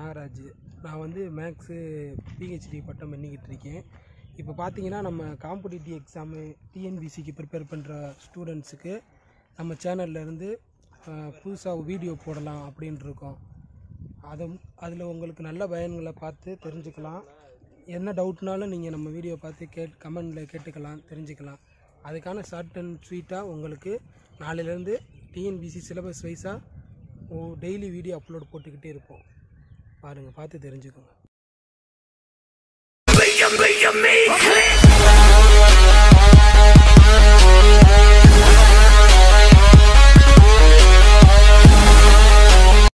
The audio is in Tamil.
நாகராஜ் நான் வந்து மேக்ஸு பிஹெச்டி பட்டம் பண்ணிக்கிட்டு இருக்கேன் இப்போ பார்த்தீங்கன்னா நம்ம காம்படிட்டிவ் எக்ஸாமு டிஎன்பிசிக்கு ப்ரிப்பேர் பண்ணுற ஸ்டூடெண்ட்ஸுக்கு நம்ம சேனல்ல இருந்து புதுசாக வீடியோ போடலாம் அப்படின்னு இருக்கோம் அதை அதில் உங்களுக்கு நல்ல பயன்களை பார்த்து தெரிஞ்சுக்கலாம் என்ன டவுட்னாலும் நீங்கள் நம்ம வீடியோ பார்த்து கேட் கமெண்டில் கேட்டுக்கலாம் தெரிஞ்சுக்கலாம் அதுக்கான ஷார்ட் அண்ட் ஸ்வீட்டாக உங்களுக்கு நாளையிலேருந்து டிஎன்பிசி சிலபஸ் வைஸாக டெய்லி வீடியோ அப்லோட் போட்டுக்கிட்டே இருப்போம் பாருங்கள் பார்த்து தெரிஞ்சுக்கோங்க Brilliant, brilliant, me.